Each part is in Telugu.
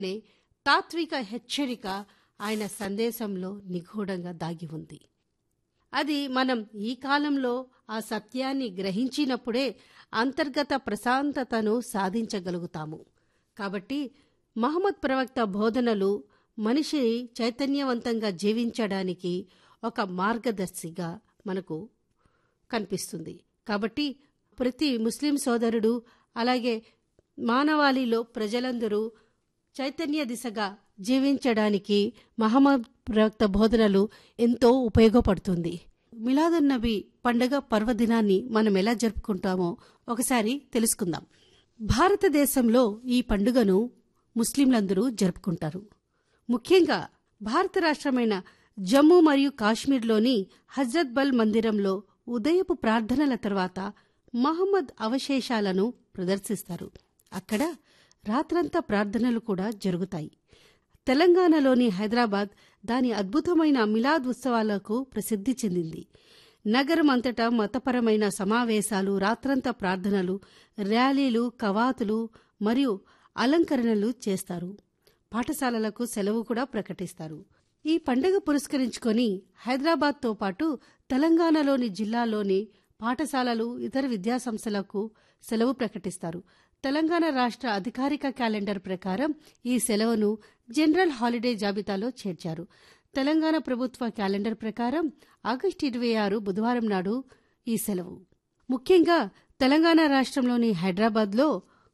అనే తాత్విక హెచ్చరిక ఆయన సందేశంలో నిగూఢంగా దాగి ఉంది అది మనం ఈ కాలంలో ఆ సత్యాన్ని గ్రహించినప్పుడే అంతర్గత ప్రశాంతతను సాధించగలుగుతాము కాబట్టి మహమ్మద్ ప్రవక్త బోధనలు మనిషి చైతన్యవంతంగా జీవించడానికి ఒక మార్గదర్శిగా మనకు కనిపిస్తుంది కాబట్టి ప్రతి ముస్లిం సోదరుడు అలాగే మానవాళిలో ప్రజలందరూ చైతన్య దిశగా జీవించడానికి మహమ్మద్ ప్రవక్త బోధనలు ఎంతో ఉపయోగపడుతుంది మిలాదున్ నబీ పండగ పర్వదినాన్ని మనం ఎలా జరుపుకుంటామో ఒకసారి తెలుసుకుందాం భారతదేశంలో ఈ పండుగను ముస్లింలందరూ జరుపుకుంటారు ముఖ్యంగా భారత రాష్ట్రమైన జమ్మూ మరియు కాశ్మీర్లోని హజ్రత్ బల్ మందిరంలో ఉదయపు ప్రార్థనల తర్వాత మహమ్మద్ అవశేషాలను ప్రదర్శిస్తారు అక్కడ రాత్రంతా ప్రార్థనలు కూడా జరుగుతాయి తెలంగాణలోని హైదరాబాద్ దాని అద్భుతమైన మిలాద్ ఉత్సవాలకు ప్రసిద్ధి చెందింది నగరం అంతటా మతపరమైన సమావేశాలు రాత్రంతా ప్రార్థనలు ర్యాలీలు కవాతులు మరియు అలంకరణలు చేస్తారు పాఠశాలలకు సెలవు కూడా ప్రకటిస్తారు ఈ పండుగ పురస్కరించుకొని హైదరాబాద్తో పాటు తెలంగాణలోని జిల్లాలోని పాఠశాలలు ఇతర విద్యాసంస్థలకు సెలవు ప్రకటిస్తారు తెలంగాణ రాష్ట్ర అధికారిక క్యాలెండర్ ప్రకారం ఈ సెలవును జనరల్ హాలిడే జాబితాలో చేర్చారు తెలంగాణ ప్రభుత్వ క్యాలెండర్ ప్రకారం ఆగస్టు ఇరవై ఆరు బుధవారం నాడు ఈ సెలవు ముఖ్యంగా తెలంగాణ రాష్ట్రంలోని హైదరాబాద్లో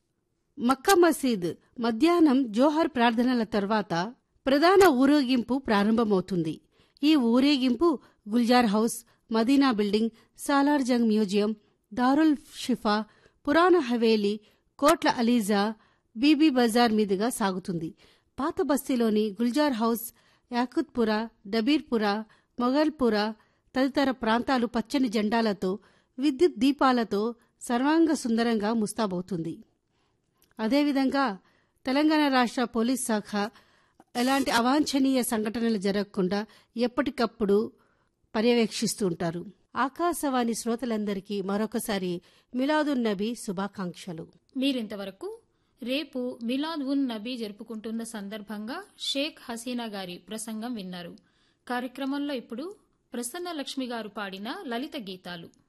మక్కా మసీద్ మధ్యాహ్నం జోహర్ ప్రార్థనల తర్వాత ప్రధాన ఊరేగింపు ప్రారంభమవుతుంది ఈ ఊరేగింపు గుల్జార్ హౌస్ మదీనా బిల్డింగ్ సాలార్ జంగ్ మ్యూజియం దారుల్ షిఫా పురాణ హవేలీ కోట్ల అలీజా బీబీ బజార్ మీదుగా సాగుతుంది పాత బస్తీలోని గుల్జార్ హౌస్ యాకుత్పుర డబీర్పుర మొఘల్పుర తదితర ప్రాంతాలు పచ్చని జెండాలతో విద్యుత్ దీపాలతో సర్వాంగ సుందరంగా ముస్తాబవుతుంది అదేవిధంగా తెలంగాణ రాష్ట్ర పోలీస్ శాఖ ఎలాంటి అవాంఛనీయ సంఘటనలు జరగకుండా ఎప్పటికప్పుడు పర్యవేక్షిస్తూ ఉంటారు ఆకాశవాణి శ్రోతలందరికీ మరొకసారి మిలాదున్ నబీ శుభాకాంక్షలు మీరింతవరకు రేపు మిలాద్ ఉన్ నబీ జరుపుకుంటున్న సందర్భంగా షేక్ హసీనా గారి ప్రసంగం విన్నారు కార్యక్రమంలో ఇప్పుడు ప్రసన్న లక్ష్మి గారు పాడిన లలిత గీతాలు